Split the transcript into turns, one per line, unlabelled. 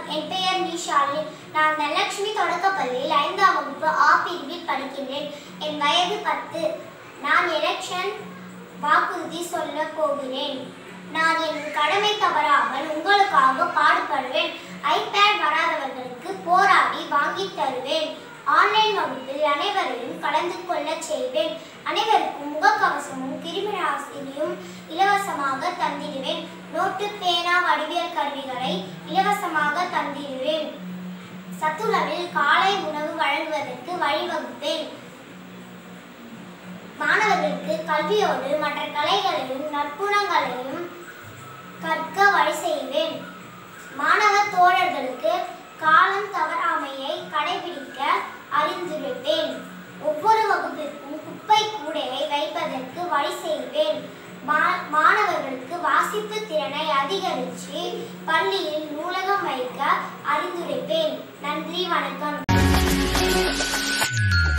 என் பெயர் நிஷாலினி நான் தனலட்சுமி தொடக்கப்பள்ளியில் ஐந்தாம் வகுப்பு ஆ பிரிவில் படிக்கின்றேன் என் வயது பத்து நான் எலெக்ஷன் வாக்குறுதி சொல்ல போகிறேன் நான் என் கடமை தவறாமல் உங்களுக்காக பாடுபடுவேன் ஐபேட் வராதவர்களுக்கு போராடி வாங்கித் தருவேன் ஆன்லைன் வகுப்பில் அனைவரையும் கலந்து கொள்ளச் செய்வேன் அனைவருக்கும் முகக்கவசமும் கிருமி நாசினியும் இலவசமாக தந்திடுவேன் நோட்டு பேனா வடிவியல் கருவிகளை இலவசமாக தந்திடுவேன் சத்துணவில் காலை உணவு வழங்குவதற்கு வழிவகுப்பேன் மாணவர்களுக்கு கல்வியோடு மற்ற கலைகளையும் நற்குணங்களையும் கற்க வழி செய்வேன் மாணவ தோழர்களுக்கு காலம் தவறாமையை கடைபிடிக்க அறிந்துரைப்பேன் ஒவ்வொரு வகுப்பிற்கும் குப்பை கூடையை வைப்பதற்கு வழி செய்வேன் மா- மாணவர்களுக்கு வாசிப்பு திறனை அதிகரித்து பள்ளியில் நூலகம் வைக்க அறிந்துரைப்பேன் நன்றி வணக்கம்